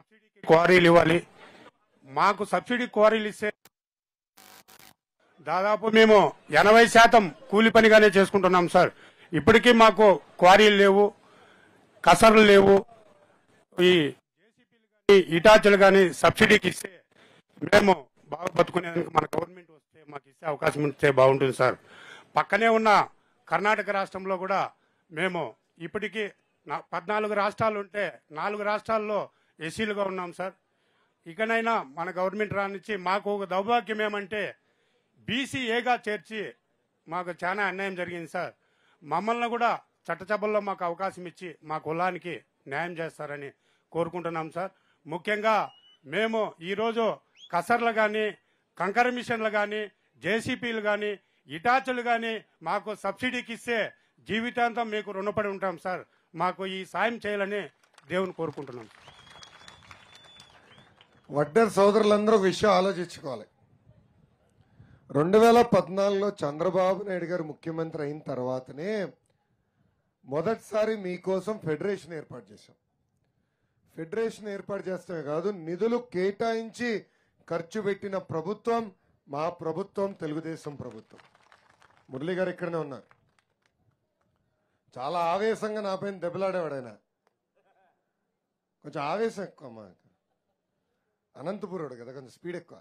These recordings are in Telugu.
సబ్సిడీకి క్వారీలు ఇవ్వాలి మాకు సబ్సిడీ క్వారీలు ఇస్తే దాదాపు మేము ఎనభై శాతం కూలి పనిగానే చేసుకుంటున్నాం సార్ ఇప్పటికీ మాకు క్వారీలు లేవు కసర్లు లేవు ఈ జేసీబీలు కానీ ఇటాచులు కానీ సబ్సిడీకి ఇస్తే మేము బాగా బతుకునేందుకు మన గవర్నమెంట్ వస్తే మాకు ఇచ్చే అవకాశం ఇస్తే బాగుంటుంది సార్ పక్కనే ఉన్న కర్ణాటక రాష్ట్రంలో కూడా మేము ఇప్పటికీ నా- పద్నాలుగు రాష్ట్రాలు ఉంటే నాలుగు రాష్ట్రాల్లో ఎస్సీలుగా ఉన్నాం సార్ ఇకనైనా మన గవర్నమెంట్ రానిచ్చి మాకు ఒక దౌర్భాగ్యం ఏమంటే బీసీ ఏగా చేర్చి మాకు చాలా అన్యాయం జరిగింది సార్ మమ్మల్ని కూడా చట్టసభల్లో మాకు అవకాశం ఇచ్చి మా కులానికి న్యాయం చేస్తారని కోరుకుంటున్నాం సార్ ముఖ్యంగా మేము ఈరోజు కసర్లు కానీ కంకర మిషన్లు కానీ జేసీపీలు కానీ ఇటాచులు కానీ మాకు సబ్సిడీకి ఇస్తే జీవితాంతం మీకు రుణపడి ఉంటాం సార్ మాకు ఈ సాయం చేయాలని దేవుని కోరుకుంటున్నాం వడ్డర్ సోదరులందరూ ఒక విషయం ఆలోచించుకోవాలి రెండు వేల పద్నాలుగులో చంద్రబాబు నాయుడు గారు ముఖ్యమంత్రి అయిన తర్వాతనే మొదటిసారి మీకోసం ఫెడరేషన్ ఏర్పాటు చేశాం ఫెడరేషన్ ఏర్పాటు చేస్తమే కాదు నిధులు కేటాయించి ఖర్చు పెట్టిన ప్రభుత్వం మా ప్రభుత్వం తెలుగుదేశం ప్రభుత్వం మురళి గారు ఇక్కడనే ఉన్నారు చాలా ఆవేశంగా నా పైన దెబ్బలాడేవాడు ఆయన కొంచెం ఆవేశం ఎక్కువ మా అనంతపురుడు కదా కొంచెం స్పీడ్ ఎక్కువ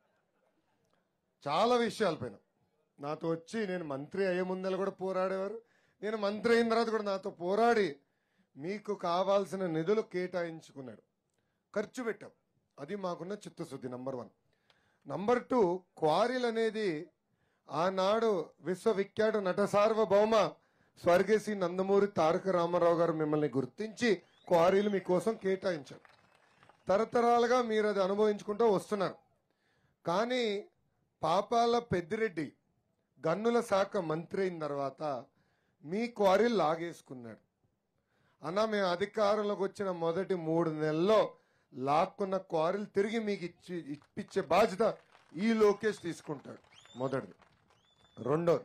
చాలా విషయాలపైన నాతో వచ్చి నేను మంత్రి అయ్యే ముందర కూడా పోరాడేవారు నేను మంత్రి అయిన తర్వాత కూడా నాతో పోరాడి మీకు కావాల్సిన నిధులు కేటాయించుకున్నాడు ఖర్చు పెట్టాం అది మాకున్న చిత్తశుద్ధి నంబర్ వన్ నంబర్ టూ క్వారీలు అనేది ఆనాడు విశ్వవిఖ్యాత నట సార్వభౌమ స్వర్గశ్రీ నందమూరి తారక రామారావు గారు మిమ్మల్ని గుర్తించి క్వారీలు మీకోసం కేటాయించారు తరతరాలుగా మీరు అది అనుభవించుకుంటూ వస్తున్నారు కానీ పాపాల పెద్దిరెడ్డి గన్నుల శాఖ మంత్రి అయిన తర్వాత మీ క్వారీలు లాగేసుకున్నాడు అన్న మేము అధికారంలోకి వచ్చిన మొదటి మూడు నెలల్లో లాక్కున్న క్వారీలు తిరిగి మీకు ఇచ్చి ఇప్పించే బాధ్యత ఈ లోకేష్ తీసుకుంటాడు మొదటిది రెండోది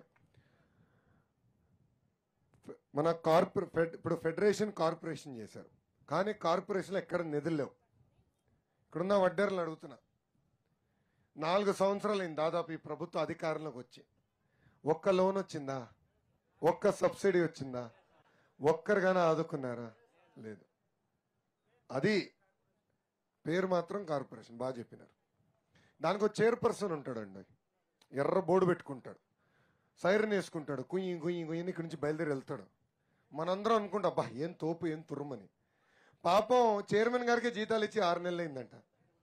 ఫె- మన కార్పొరే ఫెడ్- ఇప్పుడు ఫెడరేషన్ కార్పొరేషన్ చేశారు కానీ కార్పొరేషన్ ఎక్కడ నిధులు లేవు ఇక్కడున్న వడ్డేర్లు అడుగుతున్నా నాలుగు సంవత్సరాలు అయింది దాదాపు ఈ ప్రభుత్వ అధికారంలోకి వచ్చి ఒక్క లోన్ వచ్చిందా ఒక్క సబ్సిడీ వచ్చిందా ఒక్కరిగానే ఆదుకున్నారా లేదు అది పేరు మాత్రం కార్పొరేషన్ బాగా చెప్పినారు దానికి ఒక చైర్పర్సన్ ఉంటాడండి ఎర్ర బోర్డు పెట్టుకుంటాడు సైరన్ వేసుకుంటాడు కుయ్యి కుయ్యి కుయ్యి ఇక్కడి నుంచి బయలుదేరి వెళ్తాడు మనందరం అనుకుంటాం అబ్బా ఏం తోపు ఏం తురుమని పాపం చైర్మన్ గారికి జీతాలు ఇచ్చి ఆరు నెలలు అయిందంట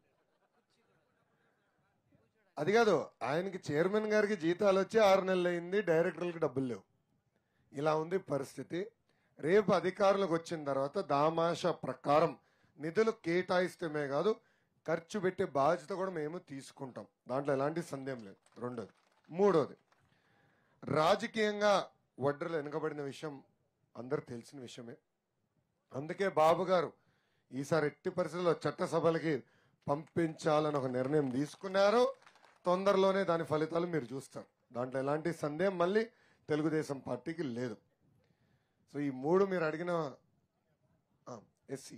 అది కాదు ఆయనకి చైర్మన్ గారికి జీతాలు వచ్చి ఆరు నెలలు అయింది డైరెక్టర్లకు డబ్బులు లేవు ఇలా ఉంది పరిస్థితి రేపు అధికారులకు వచ్చిన తర్వాత దామాష ప్రకారం నిధులు కేటాయిస్తమే కాదు ఖర్చు పెట్టే బాధ్యత కూడా మేము తీసుకుంటాం దాంట్లో ఎలాంటి సందేహం లేదు రెండోది మూడోది రాజకీయంగా వడ్రలు వెనుకబడిన విషయం అందరు తెలిసిన విషయమే అందుకే బాబు గారు ఈసారి ఎట్టి పరిస్థితుల్లో చట్టసభలకి పంపించాలని ఒక నిర్ణయం తీసుకున్నారు తొందరలోనే దాని ఫలితాలు మీరు చూస్తారు దాంట్లో ఎలాంటి సందేహం మళ్ళీ తెలుగుదేశం పార్టీకి లేదు సో ఈ మూడు మీరు అడిగిన ఎస్సీ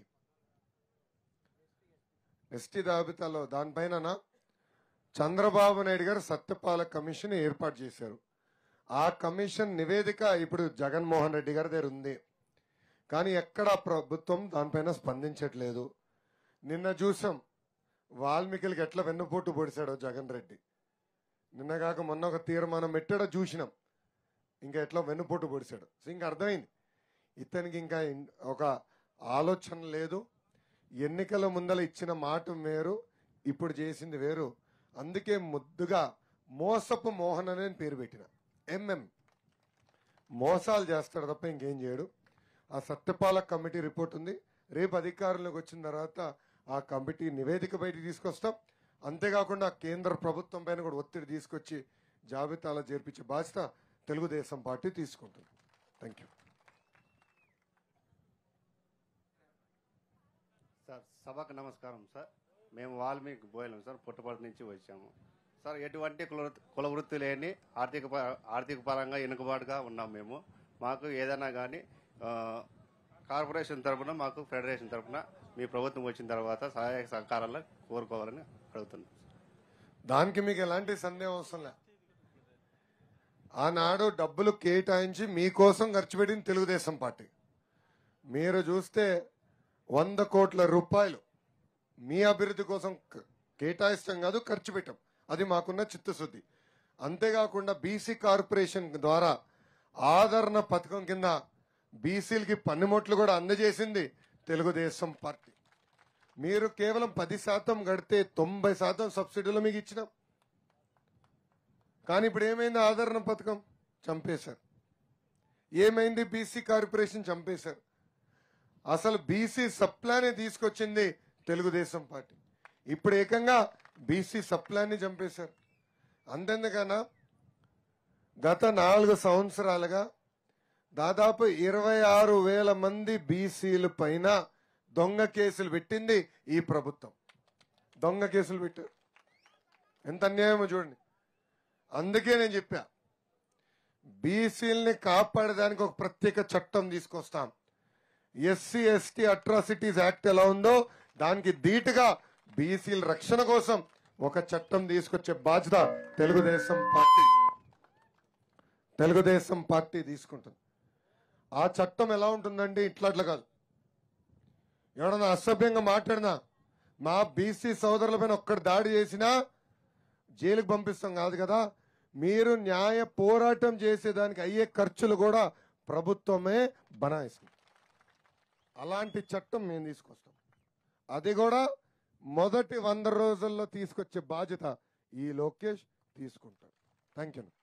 ఎస్టీ జాబితాలో దానిపైన చంద్రబాబు నాయుడు గారు సత్యపాలక కమిషన్ ఏర్పాటు చేశారు ఆ కమిషన్ నివేదిక ఇప్పుడు జగన్మోహన్ రెడ్డి గారి దగ్గర ఉంది కానీ ఎక్కడ ప్రభుత్వం దానిపైన స్పందించట్లేదు నిన్న చూసాం వాల్మీకిలకి ఎట్లా వెన్నుపోటు పొడిచాడో జగన్ రెడ్డి నిన్న కాక మొన్న ఒక తీర్మానం పెట్టాడో చూసినాం ఇంకా ఎట్లా వెన్నుపోటు పొడిచాడు సో ఇంకా అర్థమైంది ఇతనికి ఇంకా ఇన్- ఒక ఆలోచన లేదు ఎన్నికల ముందల ఇచ్చిన మాట వేరు ఇప్పుడు చేసింది వేరు అందుకే ముద్దుగా మోసపు మోహన్ అనే పేరు పెట్టిన ఎంఎం మోసాలు చేస్తాడు తప్ప ఇంకేం చేయడు ఆ సత్యపాలక కమిటీ రిపోర్ట్ ఉంది రేపు అధికారంలోకి వచ్చిన తర్వాత ఆ కమిటీ నివేదిక బయటికి తీసుకొస్తాం అంతేకాకుండా కేంద్ర ప్రభుత్వం పైన కూడా ఒత్తిడి తీసుకొచ్చి జాబితాలో చేర్పించే బాధ్యత తెలుగుదేశం పార్టీ తీసుకుంటుంది థ్యాంక్ యూ సార్ సభకు నమస్కారం సార్ మేము వాల్మీకి బోయలం సార్ పుట్టపర్తి నుంచి వచ్చాము సార్ ఎటువంటి కుల కుల వృత్తి లేని ఆర్థిక ప- ఆర్థిక పరంగా వెనుకబాటుగా ఉన్నాం మేము మాకు ఏదైనా కానీ కార్పొరేషన్ తరపున మాకు ఫెడరేషన్ తరపున మీ ప్రభుత్వం వచ్చిన తర్వాత సహాయ సహకారాలు కోరుకోవాలని అడుగుతున్నాం దానికి మీకు ఎలాంటి సందేహం అవసరం లే ఆనాడు డబ్బులు కేటాయించి మీకోసం ఖర్చు పెట్టింది తెలుగుదేశం పార్టీ మీరు చూస్తే వంద కోట్ల రూపాయలు మీ అభివృద్ధి కోసం క- కేటాయిస్తాం కాదు ఖర్చు పెట్టాం అది మాకున్న చిత్తశుద్ధి అంతేకాకుండా బీసీ కార్పొరేషన్ ద్వారా ఆదరణ పథకం కింద బీసీలకి పన్నుమొట్లు కూడా అందజేసింది తెలుగుదేశం పార్టీ మీరు కేవలం పది శాతం గడితే తొంభై శాతం సబ్సిడీలు మీకు ఇచ్చినాం కానీ ఇప్పుడు ఏమైంది ఆదరణ పథకం చంపేశారు ఏమైంది బీసీ కార్పొరేషన్ చంపేశారు అసలు బీసీ సప్లానే తీసుకొచ్చింది తెలుగుదేశం పార్టీ ఇప్పుడు ఏకంగా బీసీ సప్లాన్ని చంపేశారు అంతెందుకన్నా గత నాలుగు సంవత్సరాలుగా దాదాపు ఇరవై ఆరు వేల మంది బీసీల పైన దొంగ కేసులు పెట్టింది ఈ ప్రభుత్వం దొంగ కేసులు పెట్టారు ఎంత అన్యాయమో చూడండి అందుకే నేను చెప్పా బీసీలని కాపాడడానికి ఒక ప్రత్యేక చట్టం తీసుకొస్తాం ఎస్సీ ఎస్టీ అట్రాసిటీస్ యాక్ట్ ఎలా ఉందో దానికి ధీటుగా బీసీల రక్షణ కోసం ఒక చట్టం తీసుకొచ్చే బాధ్యత తెలుగుదేశం పార్టీ తెలుగుదేశం పార్టీ తీసుకుంటుంది ఆ చట్టం ఎలా ఉంటుందండి ఇట్లా అట్లా కాదు ఎవడన్నా అసభ్యంగా మాట్లాడినా మా బీసీ సోదరుల పైన ఒక్కడు దాడి చేసినా జైలుకు పంపిస్తాం కాదు కదా మీరు న్యాయ పోరాటం చేసేదానికి అయ్యే ఖర్చులు కూడా ప్రభుత్వమే బనాయిస్తుంది అలాంటి చట్టం మేము తీసుకొస్తాం అది కూడా మొదటి వంద రోజుల్లో తీసుకొచ్చే బాధ్యత ఈ లోకేష్ తీసుకుంటాడు థ్యాంక్ యూ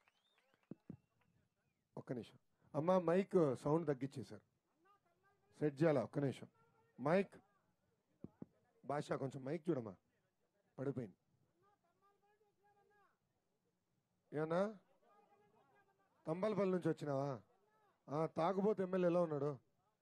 ఒక్క నిమిషం అమ్మా మైక్ సౌండ్ తగ్గించేశారు సెట్ చేయాలా ఒక్క నిమిషం మైక్ భాష కొంచెం మైక్ చూడమ్మా పడిపోయింది ఏమన్నా తంబలపల్లి నుంచి వచ్చినావా ఆ, తాగుబోతు ఎమ్మెల్యే ఎలా ఉన్నాడు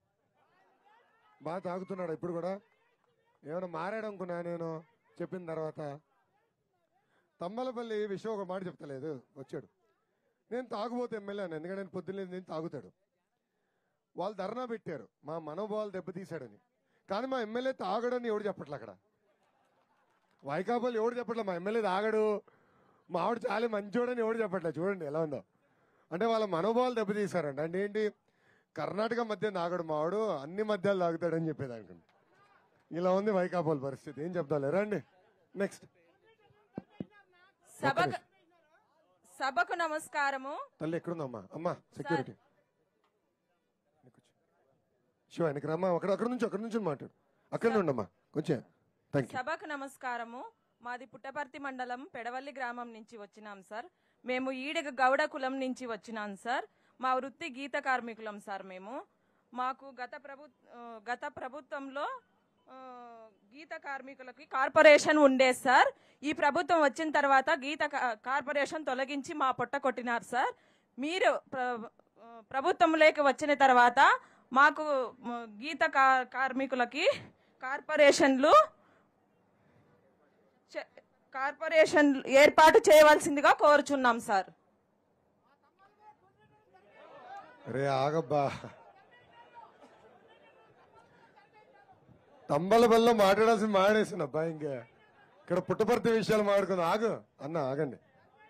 బాగా తాగుతున్నాడు ఇప్పుడు కూడా ఏమైనా మారాడు అనుకున్నా నేను చెప్పిన తర్వాత తంబలపల్లి విషయం ఒక మాట చెప్తలేదు వచ్చాడు నేను తాగుబోతు ఎమ్మెల్యే అని ఎందుకంటే నేను పొద్దున్నే నేను తాగుతాడు వాళ్ళు ధర్నా పెట్టారు మా మనోభావాలు దెబ్బతీశాడని కానీ మా ఎమ్మెల్యే తాగడని ఎవడు చెప్పట్లే అక్కడ వైకాపాలు ఎవడు చెప్పట్లే మా ఎమ్మెల్యే తాగడు మా ఆవిడ చాలా మంచోడని ఎవడు చెప్పట్లే చూడండి ఎలా ఉందో అంటే వాళ్ళ మనోభావాలు దెబ్బతీశారంట అంటే ఏంటి కర్ణాటక మధ్య నాగడు మావాడు అన్ని మధ్యాలు తాగుతాడని చెప్పేది అనుకోండి ఇలా ఉంది వైకాపాల పరిస్థితి ఏం చెప్తాలే రండి నెక్స్ట్ సభకు సభకు నమస్కారము తల్లి ఎక్కడుందమ్మా అమ్మా సెక్యూరిటీ శివ వెనక్కి రమ్మా అక్కడ అక్కడ నుంచి అక్కడ నుంచి మాట్లాడు అక్కడ ఉండమ్మా కొంచెం థ్యాంక్ యూ సభకు నమస్కారము మాది పుట్టపర్తి మండలం పెడవల్లి గ్రామం నుంచి వచ్చినాం సార్ మేము ఈడగ గౌడ కులం నుంచి వచ్చినాం సార్ మా వృత్తి గీత కార్మికులం సార్ మేము మాకు గత ప్రభు ఆ, గత ప్రభుత్వంలో ఆ, గీత కార్మికులకి కార్పొరేషన్ ఉండే సార్ ఈ ప్రభుత్వం వచ్చిన తర్వాత గీత కా- కార్పొరేషన్ తొలగించి మా పొట్ట కొట్టినారు సార్ మీరు ప్ర- ఆ, ప్రభుత్వంలోకి వచ్చిన తర్వాత మాకు మ, గీత కా- కార్మికులకి కార్పొరేషన్లు చే- కార్పొరేషన్ ఏర్పాటు చేయవలసిందిగా కోరుచున్నాం సార్ రే ఆగబ్బా తంబల బల్ల మాట్లాడాల్సింది మాడేసింది అబ్బా ఇంకా ఇక్కడ పుట్టపర్తి విషయాలు మాట్లాడుకుందాం ఆగు అన్న ఆగండి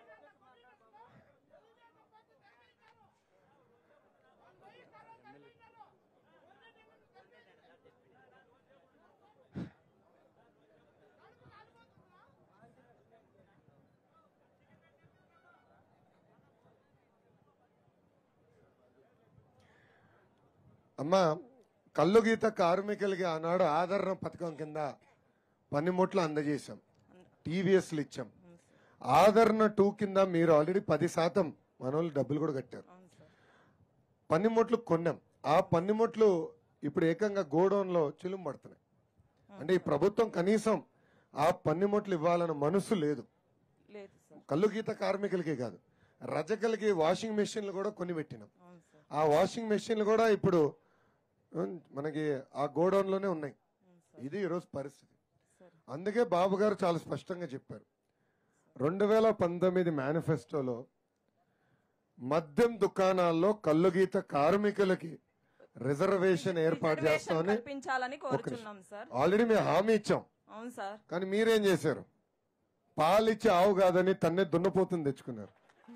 అమ్మా కళ్ళు గీత కార్మికులకి ఆనాడు ఆదరణ పథకం కింద పనిముట్లు అందజేశాం టీవీఎస్లు ఇచ్చాం ఆదరణ టూ కింద మీరు ఆల్రెడీ పది శాతం మనోళ్ళు డబ్బులు కూడా కట్టారు పన్నిముట్లు కొన్నాం ఆ పన్నిముట్లు ఇప్పుడు ఏకంగా గోడౌన్లో చిలుం పడుతున్నాయి అంటే ఈ ప్రభుత్వం కనీసం ఆ పన్నిముట్లు ఇవ్వాలన్న మనసు లేదు లేదు సార్ కళ్ళు గీత కార్మికులకే కాదు రజకలకి వాషింగ్ మెషిన్లు కూడా కొని పెట్టినాం అవును సార్ ఆ వాషింగ్ మెషిన్లు కూడా ఇప్పుడు ఉమ్, మనకి ఆ గోడౌన్ లోనే ఉన్నాయి అవును సార్ ఇది ఈరోజు పరిస్థితి సరే అందుకే బాబు గారు చాలా స్పష్టంగా చెప్పారు రెండు వేల పంతొమ్మిది మేనిఫెస్టోలో మద్యం దుకాణాల్లో కళ్ళు గీత కార్మికులకి రిజర్వేషన్ ఏర్పాటు రిజర్వేషన్ చేస్తామని కల్పించాలని కోరుచున్నాం సార్ ఆల్రెడీ మేము హామీ ఇచ్చాం అవును సార్ కానీ మీరేం చేశారు పాలిచ్చి ఆవు కాదని తన్నే దున్నపోతుంది తెచ్చుకున్నారు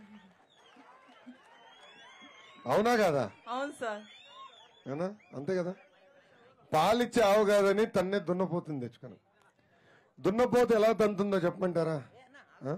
అవునా కదా అవును సార్ ఏనా అంతే కదా పాలిచ్చి ఆవు కాదని తన్నే దున్నపోతుంది తెచ్చుకున్నాం దున్నపోతు ఎలా తంతుందో చెప్పమంటారా ఆ?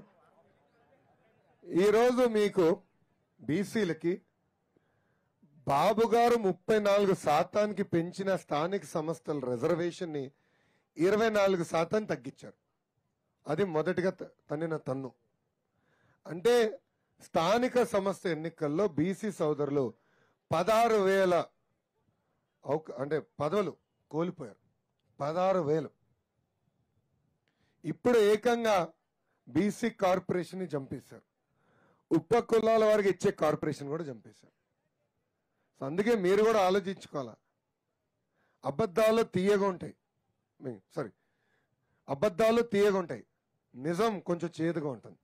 ఈరోజు మీకు బీసీలకి బాబు గారు ముప్పై నాలుగు శాతానికి పెంచిన స్థానిక సంస్థల రిజర్వేషన్ ని ఇరవై నాలుగు శాతం తగ్గించారు అది మొదటిగా త- తన్నిన తన్ను అంటే స్థానిక సంస్థ ఎన్నికల్లో బీసీ సోదరులు పదహారు వేల అవక- అంటే పదవులు కోల్పోయారు పదహారు వేలు ఇప్పుడు ఏకంగా బీసీ కార్పొరేషన్ ని చంపేశారు ఉప కులాల వారికి ఇచ్చే కార్పొరేషన్ కూడా చంపేశారు సో అందుకే మీరు కూడా ఆలోచించుకోవాలా అబద్ధాలు తీయగా ఉంటాయి సారీ అబద్ధాలు తీయగా ఉంటాయి నిజం కొంచెం చేదుగా ఉంటుంది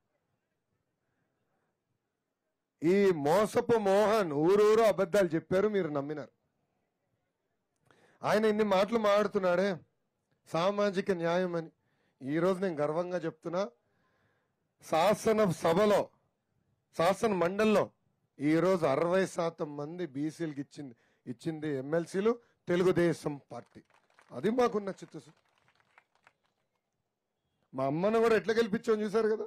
ఈ మోసపు మోహన్ ఊరూరు అబద్ధాలు చెప్పారు మీరు నమ్మినారు ఆయన ఇన్ని మాటలు మాట్లాడుతున్నాడే సామాజిక న్యాయం అని ఈ రోజు నేను గర్వంగా చెప్తున్నా శాసన సభలో శాసన మండలిలో ఈ రోజు అరవై శాతం మంది బీసీలకు ఇచ్చింది ఇచ్చింది ఎమ్మెల్సీలు తెలుగుదేశం పార్టీ అది మాకున్న చిత్తశుద్ధి మా అమ్మను కూడా ఎట్లా గెలిపించాం చూశారు కదా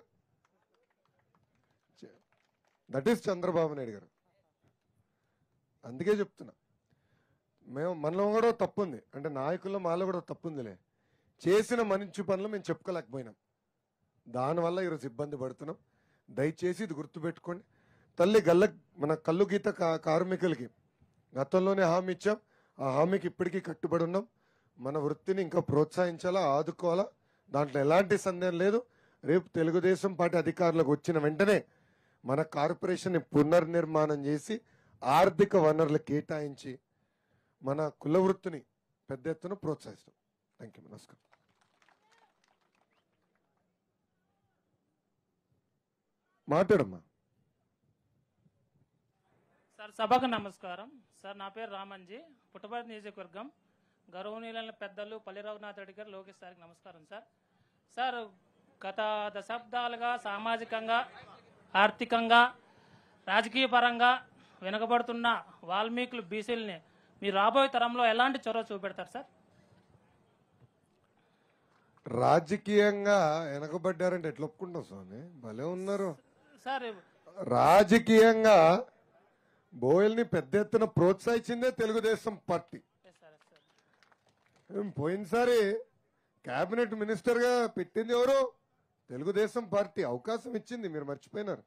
దట్ ఈస్ చంద్రబాబు నాయుడు గారు అందుకే చెప్తున్నా మేము మనలో కూడా తప్పు ఉంది అంటే నాయకుల్లో మాలో కూడా తప్పు ఉందిలే చేసిన మంచి పనులు మేము చెప్పుకోలేకపోయినాం దానివల్ల ఈరోజు ఇబ్బంది పడుతున్నాం దయచేసి ఇది గుర్తుపెట్టుకోండి తల్లి గల్ల మన కళ్ళు గీత కా- కార్మికులకి గతంలోనే హామీ ఇచ్చాం ఆ హామీకి ఇప్పటికీ కట్టుబడి ఉన్నాం మన వృత్తిని ఇంకా ప్రోత్సహించాలా ఆదుకోవాలా దాంట్లో ఎలాంటి సందేహం లేదు రేపు తెలుగుదేశం పార్టీ అధికారులకు వచ్చిన వెంటనే మన కార్పొరేషన్ పునర్నిర్మాణం చేసి ఆర్థిక వనరులు కేటాయించి మన కుల వృత్తిని పెద్ద ఎత్తున ప్రోత్సహిస్తాం థ్యాంక్ యూ నమస్కారం మాట్లాడమ్మా సార్ సభకు నమస్కారం సార్ నా పేరు రామంజీ పుట్టపర్తి నియోజకవర్గం గౌరవనీయులైన పెద్దలు పల్లి రఘునాథ్ రెడ్డి గారు లోకేష్ సార్కి నమస్కారం సార్ సార్ గత దశాబ్దాలుగా సామాజికంగా ఆర్థికంగా రాజకీయ పరంగా వెనుకబడుతున్న వాల్మీకులు బీసీలని మీ రాబోయే తరంలో ఎలాంటి చొరవ చూపెడతారు సార్ రాజకీయంగా వెనకబడ్డారంటే ఎట్లా ఒప్పుకుంటాం స్వామి భలే ఉన్నారు సార్ రాజకీయంగా బోయల్ని పెద్ద ఎత్తున ప్రోత్సహించిందే Telugu Desam party yes sir yes sir ఏం పోయినసారి కేబినెట్ మినిస్టర్ గా పెట్టింది ఎవరు తెలుగుదేశం పార్టీ అవకాశం ఇచ్చింది మీరు మర్చిపోయినారు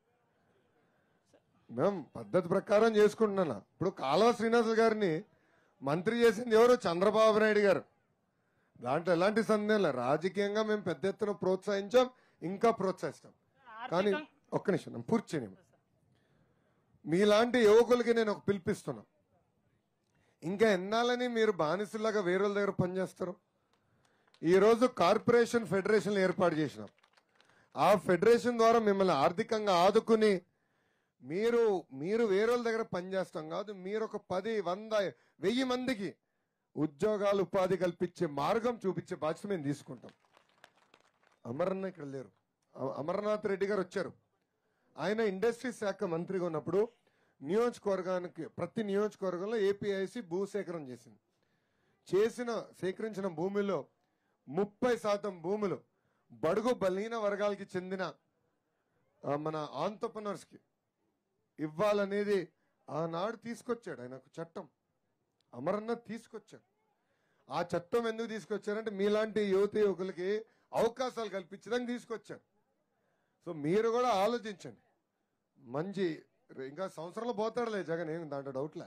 మేము పద్ధతి ప్రకారం చేసుకుంటున్నా ఇప్పుడు కాలువ శ్రీనివాసులు గారిని మంత్రి చేసింది ఎవరు చంద్రబాబు నాయుడు గారు దాంట్లో ఎలాంటి సందేహం లేదు రాజకీయంగా మేము పెద్ద ఎత్తున ప్రోత్సహించాం ఇంకా ప్రోత్సహిస్తాం కానీ ఆర్థికం ఒక్క నిమిషం నేను పూర్తి చేయను మీలాంటి యువకులకి నేను ఒక పిలిపిస్తున్నా ఇంకా ఎన్నాళ్ళని మీరు బానిసలాగా వేరే వాళ్ళ దగ్గర పనిచేస్తారు ఈరోజు కార్పొరేషన్ ఫెడరేషన్ ఏర్పాటు చేసినాం ఆ ఫెడరేషన్ ద్వారా మిమ్మల్ని ఆర్థికంగా ఆదుకుని మీరు మీరు వేరే వాళ్ళ దగ్గర పనిచేస్తాం కాదు మీరు ఒక పది వంద వెయ్యి మందికి ఉద్యోగాలు ఉపాధి కల్పించే మార్గం చూపించే బాధ్యత మేము తీసుకుంటాం అమరన్న ఇక్కడ లేరు అ- అమర్నాథ్ రెడ్డి గారు వచ్చారు ఆయన ఇండస్ట్రీ శాఖ మంత్రిగా ఉన్నప్పుడు నియోజకవర్గానికి ప్రతి నియోజకవర్గంలో ఏపీఐసి భూసేకరణ చేసింది చేసిన సేకరించిన భూమిలో ముప్పై శాతం భూములు బడుగు బలహీన వర్గాలకి చెందిన ఆ, మన entrepreneurs కి ఇవ్వాలనేది ఆనాడు తీసుకొచ్చాడు ఆయన ఒక చట్టం అమరనాథ్ తీసుకొచ్చాడు ఆ చట్టం ఎందుకు తీసుకొచ్చారంటే మీలాంటి యువత యువకులకి అవకాశాలు కల్పించడానికి తీసుకొచ్చారు సో మీరు కూడా ఆలోచించండి మంచి ఇంకా సంవత్సరంలో పోతాడులే జగన్ ఏం దాంట్లో డౌట్లే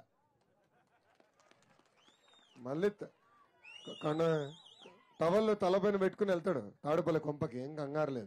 మళ్ళీ త- కన్న టవల్ తలపైన పెట్టుకుని వెళ్తాడు తాడుపల్లి కొంపకి ఏం కంగారు లేదు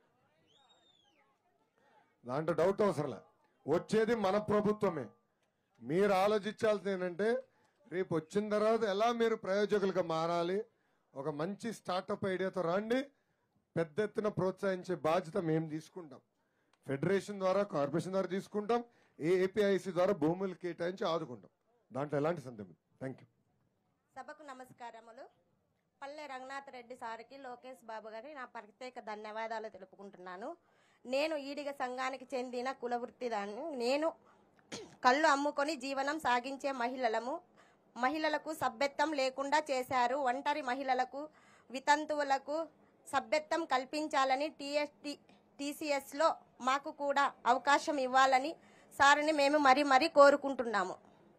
దాంట్లో డౌట్ అవసరంలే వచ్చేది మన ప్రభుత్వమే మీరు ఆలోచించాల్సింది ఏంటంటే రేపు వచ్చిన తర్వాత ఎలా మీరు ప్రయోజకులుగా మారాలి ఒక మంచి స్టార్టప్ ఐడియాతో రండి పెద్ద ఎత్తున ప్రోత్సహించే బాధ్యత మేము తీసుకుంటాం ఫెడరేషన్ ద్వారా కార్పొరేషన్ ద్వారా తీసుకుంటాం ఏ ఏపీఐసి ద్వారా భూములు కేటాయించి ఆదుకుంటాం దాంట్లో ఎలాంటి సందేహం థ్యాంక్ యూ సభకు నమస్కారములు పల్లె రంగనాథ్ రెడ్డి సార్కి లోకేష్ బాబు గారి నా ప్రత్యేక ధన్యవాదాలు తెలుపుకుంటున్నాను నేను ఈడిగ సంఘానికి చెందిన కులవృత్తిదాన్ని నేను కళ్ళు అమ్ముకొని జీవనం సాగించే మహిళలము మహిళలకు సభ్యత్వం లేకుండా చేశారు ఒంటరి మహిళలకు వితంతువులకు సభ్యత్వం కల్పించాలని టీఎస్టీ టీసీఎస్లో మాకు కూడా అవకాశం ఇవ్వాలని సార్ని మేము మరీ మరీ కోరుకుంటున్నాము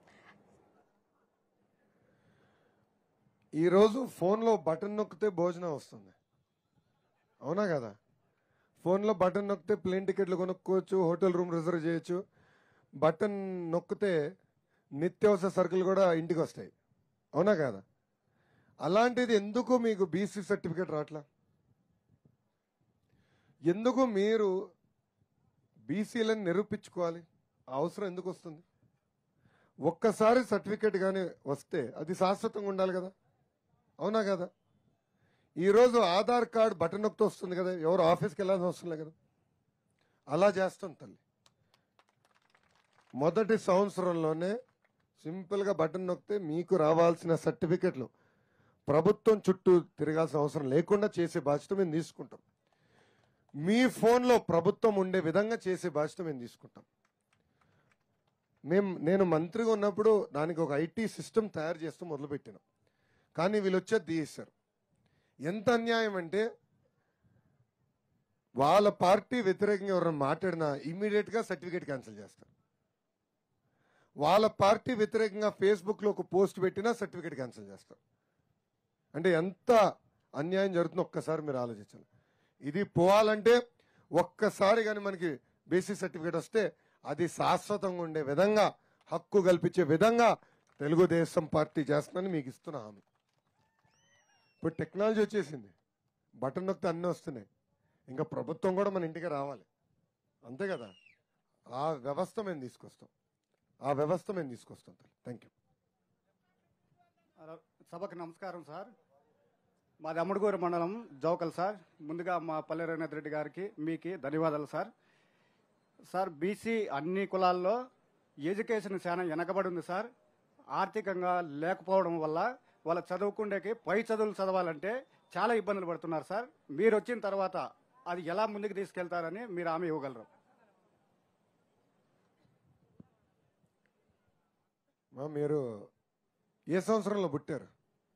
ఈరోజు ఫోన్లో బటన్ నొక్కితే భోజనం వస్తుంది అవునా కదా ఫోన్లో బటన్ నొక్కితే ప్లేన్ టికెట్లు కొనుక్కోవచ్చు హోటల్ రూమ్ రిజర్వ్ చేయొచ్చు బటన్ నొక్కితే నిత్యావసర సరుకులు కూడా ఇంటికి వస్తాయి అవునా కదా అలాంటిది ఎందుకు మీకు బీసీ సర్టిఫికేట్ రావట్లా ఎందుకు మీరు బీసీలను నిరూపించుకోవాలి ఆ అవసరం ఎందుకు వస్తుంది ఒక్కసారి సర్టిఫికేట్ కానీ వస్తే అది శాశ్వతంగా ఉండాలి కదా అవునా కదా ఈరోజు ఆధార్ కార్డు బటన్ నొక్కితే వస్తుంది కదా ఎవరు ఆఫీస్కి వెళ్ళాల్సిన అవసరం లేదు కదా అలా చేస్తాం తల్లి మొదటి సంవత్సరంలోనే సింపుల్గా బటన్ నొక్కితే మీకు రావాల్సిన సర్టిఫికెట్లు ప్రభుత్వం చుట్టూ తిరగాల్సిన అవసరం లేకుండా చేసే బాధ్యత మేము తీసుకుంటాం మీ ఫోన్లో ప్రభుత్వం ఉండే విధంగా చేసే బాధ్యత మేము తీసుకుంటాం మేము నేను మంత్రిగా ఉన్నప్పుడు దానికి ఒక ఐటీ సిస్టమ్ తయారు చేస్తూ మొదలుపెట్టినాం కానీ వీళ్ళు వచ్చేది తీసేశారు ఎంత అన్యాయం అంటే వాళ్ళ పార్టీ వ్యతిరేకంగా ఎవరైనా మాట్లాడినా ఇమ్మీడియట్ గా సర్టిఫికేట్ క్యాన్సిల్ చేస్తారు వాళ్ళ పార్టీ వ్యతిరేకంగా ఫేస్బుక్ లో ఒక పోస్ట్ పెట్టినా సర్టిఫికేట్ క్యాన్సిల్ చేస్తారు అంటే ఎంత అన్యాయం జరుగుతుందో ఒక్కసారి మీరు ఆలోచించాలి ఇది పోవాలంటే ఒక్కసారి కానీ మనకి బేసిక్ సర్టిఫికేట్ వస్తే అది శాశ్వతంగా ఉండే విధంగా హక్కు కల్పించే విధంగా తెలుగుదేశం పార్టీ చేస్తుందని మీకు ఇస్తున్న హామీ ఇప్పుడు టెక్నాలజీ వచ్చేసింది బటన్ నొక్కితే అన్నీ వస్తున్నాయి ఇంకా ప్రభుత్వం కూడా మన ఇంటికి రావాలి అంతే కదా ఆ వ్యవస్థ మేము తీసుకొస్తాం ఆ వ్యవస్థ మేము తీసుకొస్తాం థ్యాంక్ యూ హలో, సభకు నమస్కారం సార్ మాది అమ్మడుగూరు మండలం జోకల్ సార్ ముందుగా మా పల్లె రఘునాథ్ రెడ్డి గారికి మీకు ధన్యవాదాలు సార్ సార్ బీసీ అన్ని కులాల్లో ఎడ్యుకేషన్ చాలా వెనకబడి ఉంది సార్ ఆర్థికంగా లేకపోవడం వల్ల వాళ్ళ చదువుకుండేకి పై చదువులు చదవాలంటే చాలా ఇబ్బందులు పడుతున్నారు సార్ మీరు వచ్చిన తర్వాత అది ఎలా ముందుకు తీసుకెళ్తారని మీరు హామీ ఇవ్వగలరు మా మీరు ఏ సంవత్సరంలో పుట్టారు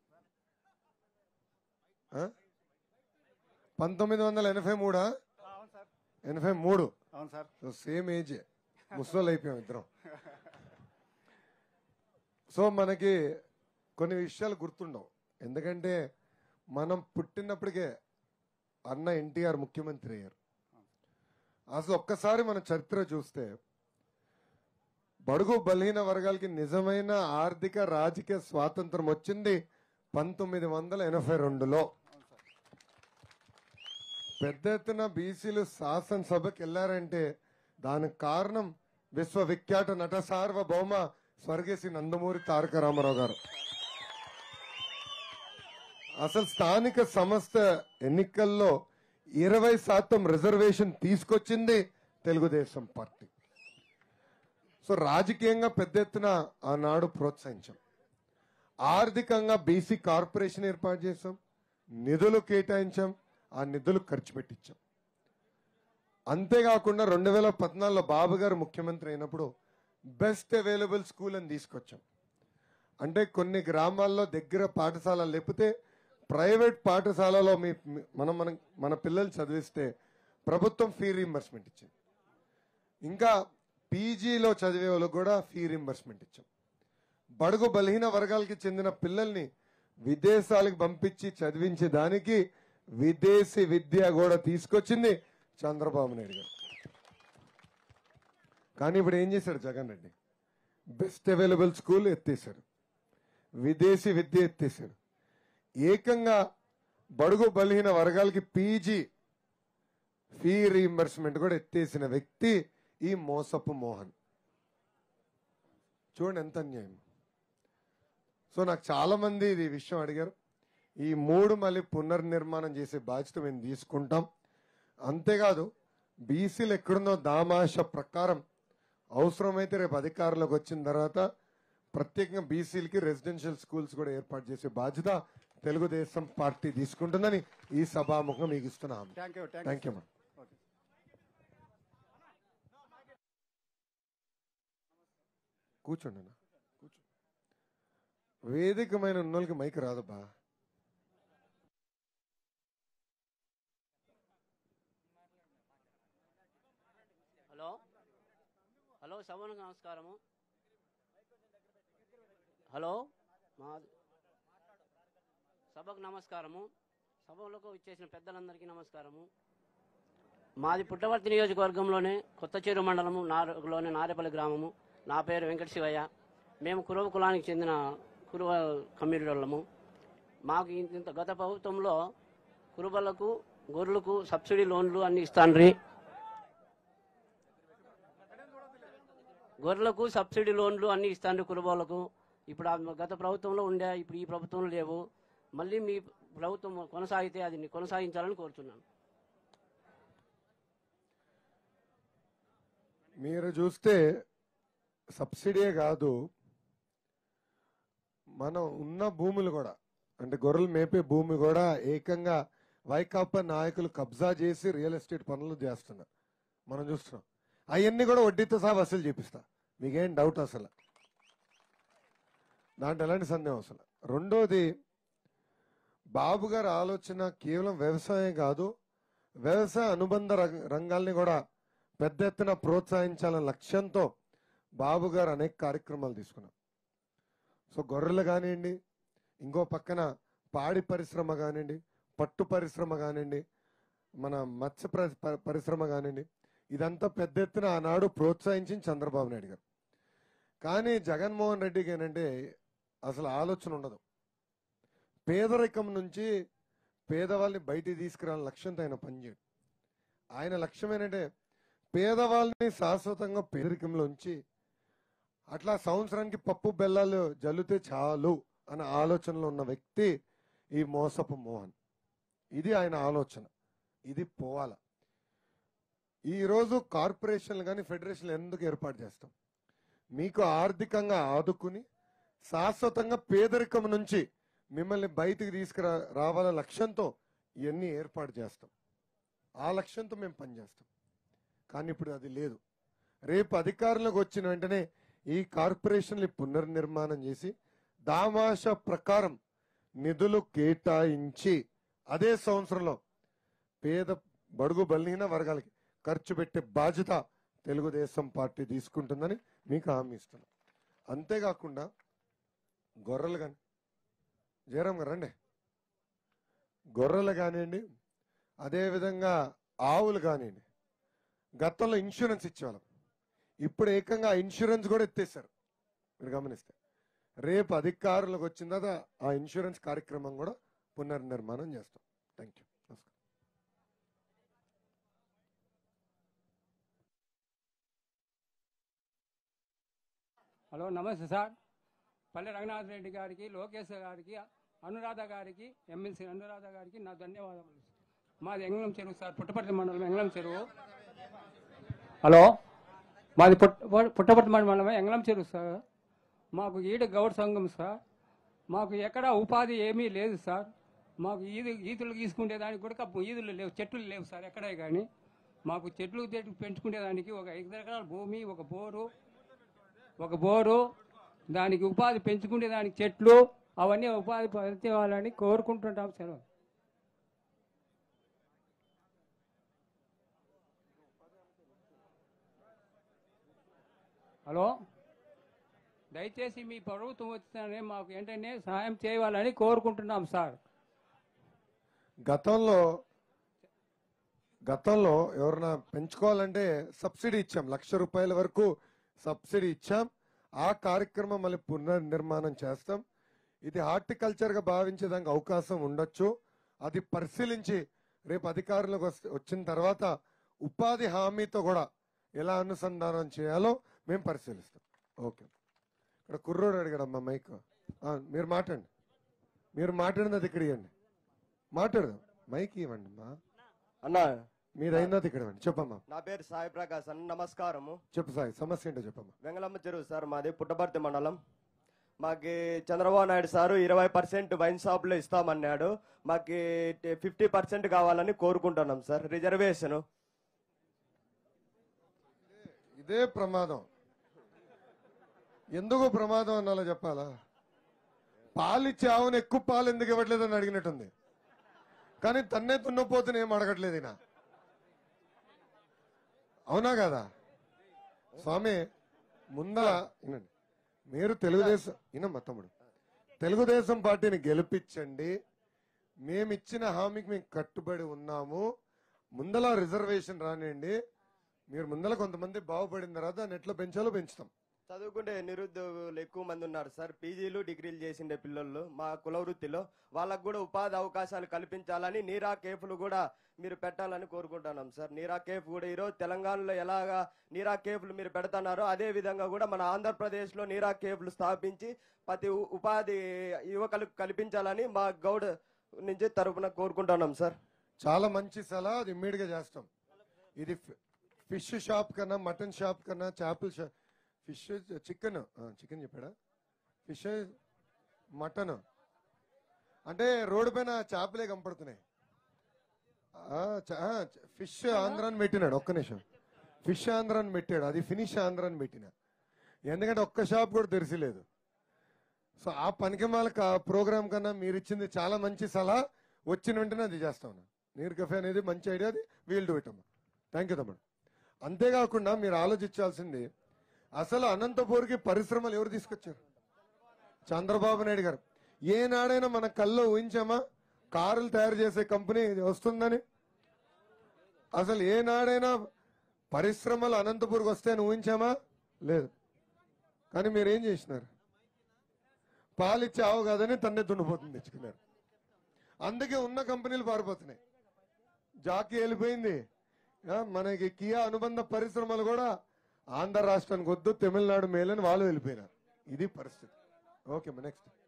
ఆ? పంతొమ్మిది వందల ఎనభై మూడా అవును సార్ ఎనభై మూడు అవును సార్ సో సేమ్ ఏజ్ ముసలోళ్ళు అయిపోయాం ఇద్దరం సో మనకి కొన్ని విషయాలు గుర్తుండవు ఎందుకంటే మనం పుట్టినప్పటికే అన్న ఎన్టీఆర్ ముఖ్యమంత్రి అయ్యారు అసలు ఒక్కసారి మన చరిత్ర చూస్తే బడుగు బలహీన వర్గాలకి నిజమైన ఆర్థిక రాజకీయ స్వాతంత్రం వచ్చింది పంతొమ్మిది వందల ఎనభై రెండులో పెద్ద ఎత్తున బీసీలు శాసనసభకి వెళ్ళారంటే దానికి కారణం విశ్వవిఖ్యాత నట సార్వభౌమ స్వర్గీయ నందమూరి తారక రామారావు గారు అసలు స్థానిక సంస్థ ఎన్నికల్లో ఇరవై శాతం రిజర్వేషన్ తీసుకొచ్చింది తెలుగుదేశం పార్టీ సో రాజకీయంగా పెద్ద ఎత్తున ఆనాడు ప్రోత్సహించాం ఆర్థికంగా బీసీ కార్పొరేషన్ ఏర్పాటు చేశాం నిధులు కేటాయించాం ఆ నిధులు ఖర్చు పెట్టించాం అంతేకాకుండా రెండు వేల పద్నాలుగులో బాబు గారు ముఖ్యమంత్రి అయినప్పుడు బెస్ట్ అవైలబుల్ స్కూల్ అని తీసుకొచ్చాం అంటే కొన్ని గ్రామాల్లో దగ్గర పాఠశాలలు లేకపోతే ప్రైవేట్ పాఠశాలలో మీ మీ- మనం మన మన పిల్లలు చదివిస్తే ప్రభుత్వం ఫీ రీంబర్స్మెంట్ ఇచ్చింది ఇంకా పీజీలో చదివే వాళ్ళకు కూడా ఫీ రీంబర్స్మెంట్ ఇచ్చాం బడుగు బలహీన వర్గాలకి చెందిన పిల్లల్ని విదేశాలకు పంపించి చదివించే దానికి విదేశీ విద్య కూడా తీసుకొచ్చింది చంద్రబాబు నాయుడు గారు కానీ ఇప్పుడు ఏం చేశాడు Jagan Reddy best available school ఎత్తేసాడు విదేశీ విద్య ఎత్తేసాడు ఏకంగా బడుగు బలహీన వర్గాలకి పీజీ ఫీ రీంబర్స్మెంట్ కూడా ఎత్తేసిన వ్యక్తి ఈ మోసపు మోహన్ చూడండి ఎంత అన్యాయం సో నాకు చాలా మంది ఇది విషయం అడిగారు ఈ మూడు మళ్ళీ పునర్నిర్మాణం చేసే బాధ్యత మేము తీసుకుంటాం అంతేకాదు బీసీలు ఎక్కడుందో దామాష ప్రకారం అవసరమైతే రేపు అధికారంలోకి వచ్చిన తర్వాత ప్రత్యేకంగా బీసీలకి రెసిడెన్షియల్ స్కూల్స్ కూడా ఏర్పాటు చేసే బాధ్యత తెలుగుదేశం పార్టీ తీసుకుంటుందని ఈ సభాముఖం మీకు ఇస్తున్నాం thank you thank you madam కూర్చోండి అన్న కూర్చో వేదికమైన ఉన్నోళ్ళకి మైక్ రాదబ్బా హలో హలో సభకు నమస్కారము హలో మా సభకు నమస్కారము సభలకు ఇచ్చేసిన పెద్దలందరికీ నమస్కారము మాది పుట్టవర్తి నియోజకవర్గంలోనే కొత్త చెరు మండలము నారులోని నారేపల్లి గ్రామము నా పేరు వెంకట శివయ్య మేము కురవ కులానికి చెందిన కురువ కమ్యూనిటీ వాళ్ళము మాకు ఇంత గత ప్రభుత్వంలో కురుబలకు గొర్రెలకు సబ్సిడీ లోన్లు అన్ని ఇస్తాండ్రి గొర్రెలకు సబ్సిడీ లోన్లు అన్ని ఇస్తాండ్రి కురుబోళ్ళకు ఇప్పుడు ఆ గత ప్రభుత్వంలో ఉండే ఇప్పుడు ఈ ప్రభుత్వంలో లేవు మళ్ళీ మీ ప్రభుత్వం కొనసాగితే అది కొనసాగించాలని కోరుతున్నాను మీరు చూస్తే సబ్సిడీయే కాదు మనం ఉన్న భూములు కూడా అంటే గొర్రెలు మేపే భూమి కూడా ఏకంగా వైకాపా నాయకులు కబ్జా చేసి రియల్ ఎస్టేట్ పనులు చేస్తున్నారు మనం చూస్తున్నాం అవన్నీ కూడా వడ్డీతో సహా వసూలు చేపిస్తా మీకేం డౌట్ అసలు దాంట్లో ఎలాంటి సందేహం అసలు రెండోది బాబు గారి ఆలోచన కేవలం వ్యవసాయం కాదు వ్యవసాయ అనుబంధ రంగ- రంగాల్ని కూడా పెద్ద ఎత్తున ప్రోత్సహించాలనే లక్ష్యంతో బాబు గారు అనేక కార్యక్రమాలు తీసుకున్నారు సో గొర్రెలు కానివ్వండి ఇంకో పక్కన పాడి పరిశ్రమ కానివ్వండి పట్టు పరిశ్రమ కానివ్వండి మన మత్స్య ప్ర- ప- పరిశ్రమ కానివ్వండి ఇదంతా పెద్ద ఎత్తున ఆనాడు ప్రోత్సహించింది చంద్రబాబు నాయుడు గారు కానీ జగన్మోహన్ రెడ్డికి ఏంటంటే అసలు ఆలోచన ఉండదు పేదరికం నుంచి పేదవాళ్ళని బయటికి తీసుకురావాలని లక్ష్యంతో ఆయన పనిచేయడు ఆయన లక్ష్యం ఏంటంటే పేదవాళ్ళని శాశ్వతంగా పేదరికంలో ఉంచి అట్లా సంవత్సరానికి పప్పు బెల్లాలు జల్లితే చాలు అన్న ఆలోచనలో ఉన్న వ్యక్తి ఈ మోసపు మోహన్ ఇది ఆయన ఆలోచన ఇది పోవాల ఈరోజు కార్పొరేషన్లు కానీ ఫెడరేషన్లు ఎందుకు ఏర్పాటు చేస్తాం మీకు ఆర్థికంగా ఆదుకుని శాశ్వతంగా పేదరికం నుంచి మిమ్మల్ని బయటికి తీసుకురా రావాల లక్ష్యంతో ఇవన్నీ ఏర్పాటు చేస్తాం ఆ లక్ష్యంతో మేము పనిచేస్తాం కానీ ఇప్పుడు అది లేదు రేపు అధికారంలోకి వచ్చిన వెంటనే ఈ కార్పొరేషన్లు పునర్నిర్మాణం చేసి దామాష ప్రకారం నిధులు కేటాయించి అదే సంవత్సరంలో పేద బడుగు బలహీన వర్గాలకి ఖర్చు పెట్టే బాధ్యత తెలుగుదేశం పార్టీ తీసుకుంటుందని మీకు హామీ ఇస్తున్నాం అంతేకాకుండా గొర్రెలు కానీ జయరామ్ గారు రండి గొర్రెలు కానివ్వండి అదేవిధంగా ఆవులు కానివ్వండి గతంలో ఇన్సూరెన్స్ ఇచ్చేవాళ్ళం ఇప్పుడు ఏకంగా ఆ ఇన్సూరెన్స్ కూడా ఎత్తేసారు మీరు గమనిస్తే రేపు అధికారులకు వచ్చిన తర్వాత ఆ ఇన్సూరెన్స్ కార్యక్రమం కూడా పునర్నిర్మాణం చేస్తాం థ్యాంక్ యూ నమస్కారం హలో నమస్తే సార్ పల్లె రంగనాథ్ రెడ్డి గారికి లోకేష్ గారికి అనురాధ గారికి ఎమ్మెల్సీ అనురాధ గారికి నా ధన్యవాదములు మాది ఎంగళం చెరువు సార్ పుట్టపర్తి మండలం ఎంగళం చెరువు హలో మాది పుట్ట పుట్టపర్తి మండలం ఎంగళం చెరువు సార్ మాకు ఈడ గౌడ్ సంఘం సార్ మాకు ఎక్కడ ఉపాధి ఏమీ లేదు సార్ మాకు ఈదు ఈదులు గీసుకునే దానికి కూడా ఈదులు లేవు చెట్లు లేవు సార్ ఎక్కడే కానీ మాకు చెట్లు చెట్లు పెంచుకునేదానికి ఒక ఐదు ఎకరాల భూమి ఒక బోరు ఒక బోరు దానికి ఉపాధి పెంచుకునే దానికి చెట్లు అవన్నీ ఉపాధి పరిచేవాలని కోరుకుంటుంటాం సార్ హలో దయచేసి మీ ప్రభుత్వం వచ్చితేనే మాకు వెంటనే సహాయం చేయాలని కోరుకుంటున్నాం సార్ గతంలో గతంలో ఎవరైనా పెంచుకోవాలంటే సబ్సిడీ ఇచ్చాం లక్ష రూపాయల వరకు సబ్సిడీ ఇచ్చాం ఆ కార్యక్రమం మళ్ళీ పునర్నిర్మాణం చేస్తాం ఇది హార్టికల్చర్ గా భావించేదానికి అవకాశం ఉండొచ్చు అది పరిశీలించి రేపు అధికారులకు వస్- వచ్చిన తర్వాత ఉపాధి హామీతో కూడా ఎలా అనుసంధానం చేయాలో మేము పరిశీలిస్తాం ఓకే ఇక్కడ కుర్రోడు అడిగాడమ్మా మైక్ ఆ, మీరు మాట్లాడండి మీరు మాట్లాడినది ఇక్కడ ఇవ్వండి మాట్లాడదాం మైక్ ఇవ్వండి అమ్మా అన్నా మీరు అయినది ఇక్కడ ఇవ్వండి చెప్పమ్మా నా పేరు సాయి ప్రకాశ్ అన్న నమస్కారము చెప్పు సాయి సమస్య ఏంటో చెప్పమ్మా వెంగళమ్మ చెరువు సార్ మాది పుట్టపర్తి మండలం మాకి చంద్రబాబు నాయుడు సారు ఇరవై పర్సెంట్ వైన్ షాప్లో ఇస్తామన్నాడు మాకి ఫిఫ్టీ పర్సెంట్ కావాలని కోరుకుంటున్నాం సార్ రిజర్వేషన్ ఇదే ప్రమాదం ఎందుకు ప్రమాదం అన్నాలో చెప్పాలా పాలిచ్చే ఆవును ఎక్కువ పాలు ఎందుకు ఇవ్వట్లేదని అడిగినట్టుంది కానీ తన్నే తున్నపోతుని ఏం అడగట్లేదు ఈయన అవునా కదా స్వామి ముందర వినండి మీరు తెలుగుదేశం వినమ్మా తమ్ముడు తెలుగుదేశం పార్టీని గెలిపించండి మేమిచ్చిన హామీకి మేము కట్టుబడి ఉన్నాము ముందల రిజర్వేషన్ రానియండి మీరు ముందల కొంతమంది బాగుపడిన తర్వాత దాన్ని ఎట్లా పెంచాలో పెంచుతాం చదువుకుంటే నిరుద్యోగులు ఎక్కువ మంది ఉన్నారు సార్ పీజీలు డిగ్రీలు చేసిండే పిల్లలు మా కుల వృత్తిలో వాళ్ళకు కూడా ఉపాధి అవకాశాలు కల్పించాలని నీరా కేఫ్లు కూడా మీరు పెట్టాలని కోరుకుంటున్నాం సార్ నీరా కేఫ్ కూడా ఈరోజు తెలంగాణలో ఎలాగా నీరా కేఫ్లు మీరు పెడుతున్నారో అదే విధంగా కూడా మన ఆంధ్రప్రదేశ్లో నీరా కేఫ్లు స్థాపించి ప్రతి ఉ- ఉపాధి యువకులకు కల్పించాలని మా గౌడ్ నుంచి తరపున కోరుకుంటున్నాం సార్ చాలా మంచి సలహా అది ఇమ్మీడియట్ గా చేస్తాం ఇది ఫి- ఫిష్ షాప్ కన్నా మటన్ షాప్ కన్నా చేపల షాప్ ఫిష్ చికెన్ చికెన్ చెప్పాడా ఫిష్ మటన్ అంటే రోడ్డు పైన చేపలే కనపడుతున్నాయి ఆ, చ- ఆ, చ- ఫిష్ ఆంధ్ర అని పెట్టినాడు ఒక్క నిమిషం ఫిష్ ఆంధ్ర అని పెట్టాడు అది ఫినిష్ ఆంధ్ర అని పెట్టిన ఎందుకంటే ఒక్క షాప్ కూడా తెరిచిలేదు సో ఆ పనికి మాలక ప్రోగ్రామ్ కన్నా మీరు ఇచ్చింది చాలా మంచి సలహా వచ్చిన వెంటనే అది చేస్తా ఉన్నా నీరు కఫే అనేది మంచి ఐడియా అది వీల్ డూ ఇట్ అమ్మా థ్యాంక్ యూ తమ్ముడు అంతేకాకుండా మీరు ఆలోచించాల్సింది అసలు అనంతపూర్కి పరిశ్రమలు ఎవరు తీసుకొచ్చారు చంద్రబాబు నాయుడు గారు ఏనాడైనా మన కల్లో ఊహించామా కారులు తయారు చేసే కంపెనీ ఇది వస్తుందని అసలు ఏనాడైనా పరిశ్రమలు అనంతపూర్కి వస్తాయని ఊహించామా లేదు కానీ మీరు ఏం చేసినారు పాలిచ్చే ఆవు కాదని తన్నే దున్నిపోతుంది తెచ్చుకున్నారు అందుకే ఉన్న కంపెనీలు పారిపోతున్నాయి జాకీ వెళ్ళిపోయింది ఆ, మనకి కియా అనుబంధ పరిశ్రమలు కూడా ఆంధ్ర రాష్ట్రానికి వద్దు తమిళనాడు మేలని వాళ్ళు వెళ్ళిపోయినారు ఇది పరిస్థితి ఓకే నెక్స్ట్